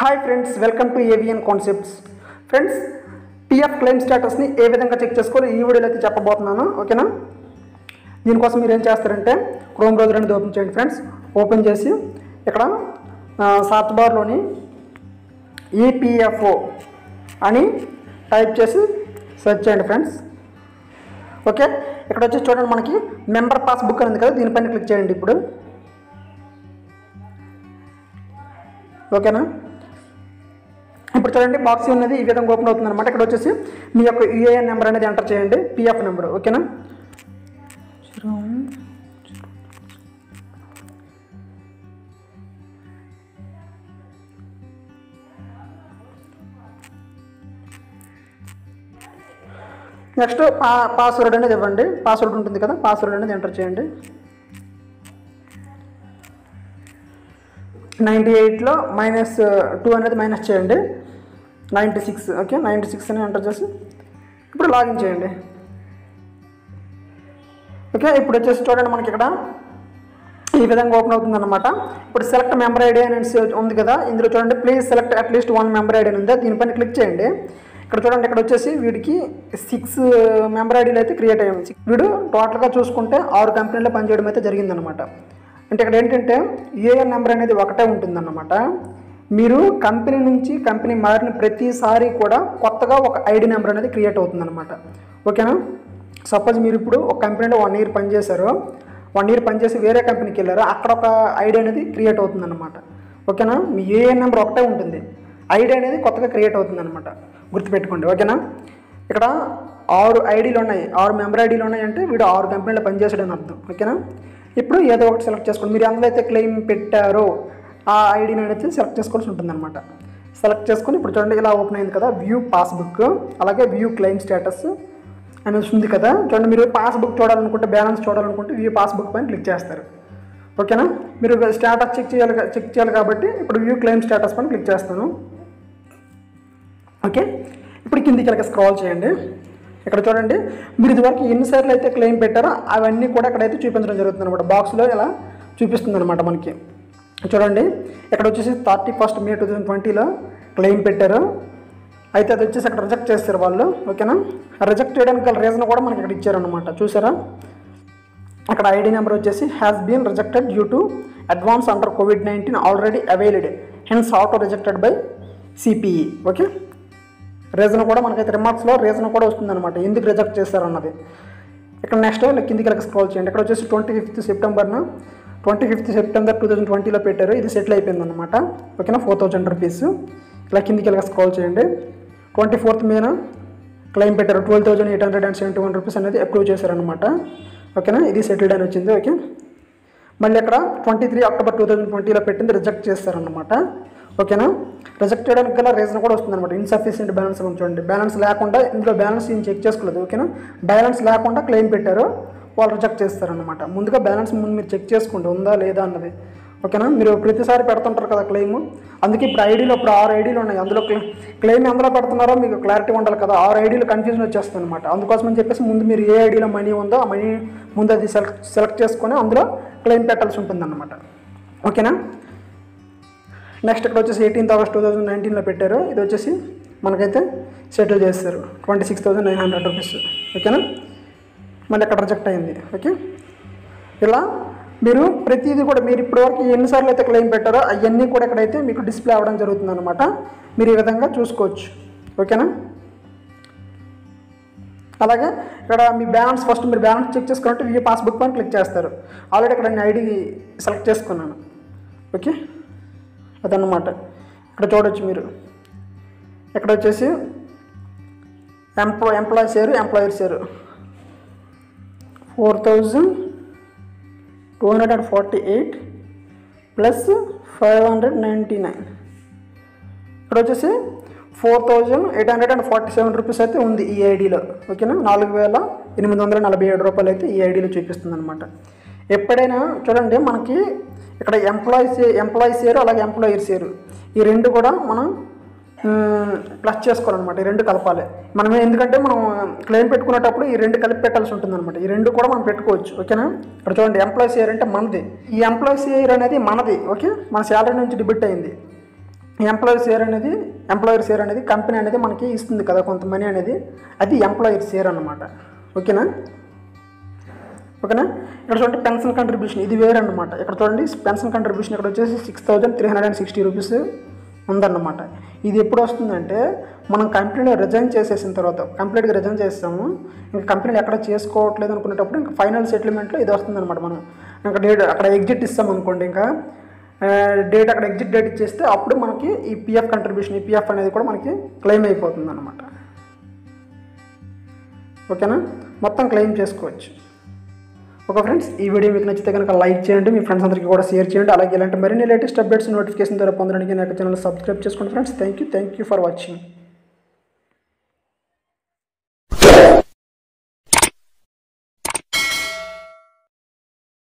hi friends welcome to AVN concepts friends PF claim స్టేటస్ని ఏ విధంగా చెక్ చేసుకోవాలో ఈ వీడియోలో అయితే చెప్పబోతున్నాను ఓకేనా దీనికోసం మీరు ఏం చేస్తారంటే క్రోమ్ బ్రౌజర్ అనేది ఓపెన్ చేయండి ఫ్రెండ్స్ ఓపెన్ చేసి ఇక్కడ సాత్ బార్లోని ఈపీఎఫ్ఓ అని టైప్ చేసి సెర్చ్ చేయండి ఫ్రెండ్స్ ఓకే ఇక్కడ వచ్చి చూడండి మనకి మెంబర్ పాస్బుక్ అని ఉంది కదా దీనిపైన క్లిక్ చేయండి ఇప్పుడు ఓకేనా ఇప్పుడు చూడండి బాక్స్ ఉన్నది ఈ విధంగా ఓపెన్ అవుతుంది అనమాట ఇక్కడ వచ్చేసి మీ యొక్క యూఏఎన్ నెంబర్ అనేది ఎంటర్ చేయండి పిఎఫ్ నెంబర్ ఓకేనా నెక్స్ట్ పా పాస్వర్డ్ అనేది ఇవ్వండి పాస్వర్డ్ ఉంటుంది కదా పాస్వర్డ్ అనేది ఎంటర్ చేయండి నైంటీ ఎయిట్లో మైనస్ టూ అనేది మైనస్ చేయండి ninety six okay ninety six అని ఎంటర్ చేసి ఇప్పుడు లాగిన్ చేయండి ఓకే ఇప్పుడు వచ్చేసి చూడండి మనకి ఇక్కడ ఈ విధంగా ఓపెన్ అవుతుంది అనమాట ఇప్పుడు సెలెక్ట్ మెంబర్ ఐడి అని ఉంది కదా ఇందులో చూడండి please select at least one member ID అని ఉంది దీనిపైన క్లిక్ చేయండి ఇక్కడ చూడండి ఇక్కడ వచ్చేసి వీడికి సిక్స్ మెంబర్ ఐడీలు అయితే క్రియేట్ అయ్యాయి వీడు టోటల్గా చూసుకుంటే ఆరు కంపెనీలో పనిచేయడం అయితే జరిగిందనమాట అంటే ఇక్కడ ఏంటంటే ఏఎన్ నెంబర్ అనేది ఒకటే ఉంటుందన్నమాట మీరు కంపెనీ నుంచి కంపెనీ మారిన ప్రతిసారి కూడా కొత్తగా ఒక ఐడి నెంబర్ అనేది క్రియేట్ అవుతుందన్నమాట ఓకేనా సపోజ్ మీరు ఇప్పుడు ఒక కంపెనీలో వన్ ఇయర్ పనిచేశారు వన్ ఇయర్ పనిచేసి వేరే కంపెనీకి వెళ్ళారు అక్కడ ఒక ఐడి అనేది క్రియేట్ అవుతుందన్నమాట ఓకేనా మీ ఏఎన్ నెంబర్ ఒకటే ఉంటుంది ఐడి అనేది కొత్తగా క్రియేట్ అవుతుందన్నమాట గుర్తుపెట్టుకోండి ఓకేనా ఇక్కడ ఆరు ఐడీలు ఉన్నాయి ఆరు మెంబర్ ఐడీలు ఉన్నాయి అంటే వీడు ఆరు కంపెనీలో పనిచేసాడు అని అర్థం ఓకేనా ఇప్పుడు ఏదో ఒకటి సెలెక్ట్ చేసుకోండి మీరు అందులో అయితే క్లెయిమ్ పెట్టారో ఆ ఐడిని అయితే సెలెక్ట్ చేసుకోవాల్సి ఉంటుందన్నమాట సెలెక్ట్ చేసుకొని ఇప్పుడు చూడండి ఇలా ఓపెన్ అయింది కదా వ్యూ పాస్బుక్ అలాగే వ్యూ క్లెయిమ్ స్టేటస్ అనేది ఉంది కదా చూడండి మీరు పాస్బుక్ చూడాలనుకుంటే బ్యాలెన్స్ చూడాలనుకుంటే వ్యూ పాస్బుక్ పైన క్లిక్ చేస్తారు ఓకేనా మీరు స్టేటస్ చెక్ చేయాలి చెక్ చేయాలి కాబట్టి ఇప్పుడు వ్యూ క్లెయిమ్ స్టేటస్ పైన క్లిక్ చేస్తాను ఓకే ఇప్పుడు కిందికి వెళ్ళక స్క్రాల్ చేయండి ఇక్కడ చూడండి మీరు ఇదివరకు ఎన్నిసార్లు అయితే క్లెయిమ్ పెట్టారో అవన్నీ కూడా ఇక్కడైతే చూపించడం జరుగుతుంది అనమాట బాక్స్లో ఇలా చూపిస్తుంది అనమాట మనకి చూడండి ఇక్కడ వచ్చేసి thirty first May two thousand ట్వంటీలో క్లెయిమ్ పెట్టారు అయితే అది వచ్చేసి అక్కడ రిజెక్ట్ చేస్తారు వాళ్ళు ఓకేనా రిజెక్ట్ చేయడానికి గల రీజన్ కూడా మనకి ఇక్కడ ఇచ్చారనమాట చూసారా అక్కడ ఐడి నెంబర్ వచ్చేసి has been rejected due to advance under covid nineteen already availed hence auto rejected by CPE okay reason కూడా మనకైతే రిమార్క్స్లో రీజన్ కూడా వస్తుందన్నమాట ఎందుకు రిజెక్ట్ చేస్తారన్నది ఇక్కడ నెక్స్ట్ కిందికి వెళ్ళక స్క్రోల్ చేయండి ఇక్కడ వచ్చేసి ట్వంటీ ఫిఫ్త్ సెప్టెంబర్న twenty fifth September two thousand ట్వంటీలో పెట్టారు ఇది సెటిల్ అయిపోయింది అనమాట ఓకేనా ఫోర్ థౌజండ్ రూపీస్ ఇలా కిందికి వెళ్ళక స్క్రోల్ చేయండి ట్వంటీ ఫోర్త్ మీద క్లెయిమ్ పెట్టారు twelve thousand eight hundred and seventy one rupees అనేది అప్రూవ్ చేశారనమాట ఓకేనా ఇది సెటిల్డ్ అని వచ్చింది ఓకే మళ్ళీ అక్కడ twenty three October two thousand ట్వంటీలో పెట్టింది రిజెక్ట్ చేస్తారనమాట ఓకేనా రిజెక్ట్ చేయడానికి గల రీజన్ కూడా వస్తుంది అనమాట ఇన్సఫిషియెంట్ బ్యాలెన్స్ అని చూడండి బ్యాలెన్స్ లేకుండా ఇందులో బ్యాలెన్స్ ఏం చెక్ చేసుకోలేదు ఓకేనా బ్యాలెన్స్ లేకుండా క్లెయిమ్ పెట్టారు వాళ్ళు రిజెక్ట్ చేస్తారనమాట ముందుగా బ్యాలెన్స్ ముందు మీరు చెక్ చేసుకోండి ఉందా లేదా అన్నది ఓకేనా మీరు ప్రతిసారి పెడుతుంటారు కదా క్లెయిమ్ అందుకే ఇప్పుడు ఐడీలో ఇప్పుడు ఆరు ఐడీలు ఉన్నాయి అందులో క్లెయిమ్ ఎందులో పెడుతున్నారో మీకు క్లారిటీ ఉండాలి కదా ఆరు ఐడీలు కన్ఫ్యూజన్ వచ్చేస్తుంది అనమాట అందుకోసం అని చెప్పేసి ముందు మీరు ఏ ఐడీలో మనీ ఉందో ఆ మనీ ముందు అది సెలెక్ట్ సెలెక్ట్ చేసుకొని అందులో క్లెయిమ్ పెట్టాల్సి ఉంటుందన్నమాట ఓకేనా నెక్స్ట్ ఇక్కడ వచ్చేసి ఎయిటీన్త్ ఆగస్ట్ టూ థౌజండ్ నైన్టీన్లో పెట్టారు ఇది వచ్చేసి మనకైతే సెటిల్ చేస్తారు twenty six thousand nine hundred rupees ఓకేనా మళ్ళీ అక్కడ రిజెక్ట్ అయింది ఓకే ఇలా మీరు ప్రతిదీ కూడా మీరు ఇప్పటివరకు ఎన్నిసార్లు అయితే క్లెయిమ్ పెట్టారో అవన్నీ కూడా ఇక్కడైతే మీకు డిస్ప్లే అవ్వడం జరుగుతుంది అనమాట మీరు ఈ విధంగా చూసుకోవచ్చు ఓకేనా అలాగే ఇక్కడ మీ బ్యాలెన్స్ ఫస్ట్ మీరు బ్యాలెన్స్ చెక్ చేసుకున్నట్టు వ్యూ పాస్బుక్ పైన క్లిక్ చేస్తారు ఆల్రెడీ ఇక్కడ నేను ఐడి సెలెక్ట్ చేసుకున్నాను ఓకే అదన్నమాట ఇక్కడ చూడొచ్చు మీరు ఇక్కడ వచ్చేసి ఎంప్లా ఎంప్లాయీస్ ఏరు ఎంప్లాయర్స్ ఏరు four thousand two hundred and forty eight plus five hundred ninety nine ఇక్కడ వచ్చేసి four thousand eight hundred and forty seven rupees అయితే ఉంది ఈ ఐడిలో ఓకేనా నాలుగు వేల ఎనిమిది వందల నలభై ఏడు రూపాయలు అయితే ఈ ఐడిలో చూపిస్తుంది అనమాట ఎప్పుడైనా చూడండి మనకి ఇక్కడ ఎంప్లాయీస్ ఎంప్లాయీస్ ఏరు అలాగే ఎంప్లాయర్స్ ఏరు ఈ రెండు కూడా మనం ప్లస్ చేసుకోవాలన్నమాట ఈ రెండు కలపాలి మనం ఎందుకంటే మనం క్లెయిమ్ పెట్టుకునేటప్పుడు ఈ రెండు కలిపి పెట్టాల్సి ఉంటుంది అనమాట ఈ రెండు కూడా మనం పెట్టుకోవచ్చు ఓకేనా ఇక్కడ చూడండి ఎంప్లాయీస్ ఇయర్ అంటే మనది ఈ ఎంప్లాయీస్ ఇయర్ అనేది మనది ఓకే మన శాలరీ నుంచి డిబిట్ అయింది ఎంప్లాయర్ షేర్ అనేది ఎంప్లాయర్ షేర్ అనేది కంపెనీ అనేది మనకి ఇస్తుంది కదా కొంత మనీ అనేది అది ఎంప్లాయర్ షేర్ అన్నమాట ఓకేనా ఓకేనా ఇక్కడ చూడండి పెన్షన్ కంట్రిబ్యూషన్ ఇది వేరే అనమాట ఇక్కడ చూడండి పెన్షన్ కంట్రిబ్యూషన్ ఇక్కడ వచ్చేసి six thousand three hundred and sixty rupees ఉందన్నమాట ఇది ఎప్పుడు వస్తుందంటే మనం కంపెనీలో రిజైన్ చేసేసిన తర్వాత కంప్లీట్గా రిజైన్ చేస్తాము ఇంకా కంపెనీలు ఎక్కడ చేసుకోవట్లేదు అనుకునేటప్పుడు ఇంకా ఫైనల్ సెటిల్మెంట్లో ఇది వస్తుందన్నమాట మనం ఇంకా డేట్ అక్కడ ఎగ్జిట్ ఇస్తాం అనుకోండి ఇంకా డేట్ అక్కడ ఎగ్జిట్ డేట్ ఇచ్చేస్తే అప్పుడు మనకి ఈ పిఎఫ్ కంట్రిబ్యూషన్ ఈ పిఎఫ్ అనేది కూడా మనకి క్లెయిమ్ అయిపోతుంది అనమాట ఓకేనా మొత్తం క్లెయిమ్ చేసుకోవచ్చు ఓకే ఫ్రెండ్స్ ఈ వీడియో మీకు నచ్చితే కనుక లైక్ చేయండి మీ ఫ్రెండ్స్ అందరికీ కూడా షేర్ చేయండి అలాగే ఇలాంటి మరిన్ని లేటెస్ట్ అప్డేట్స్ నోటిఫికేషన్ ద్వారా పొందడానికి నాకు ఛానల్ సబ్స్క్రైబ్ చేసుకోండి friends thank you thank you for watching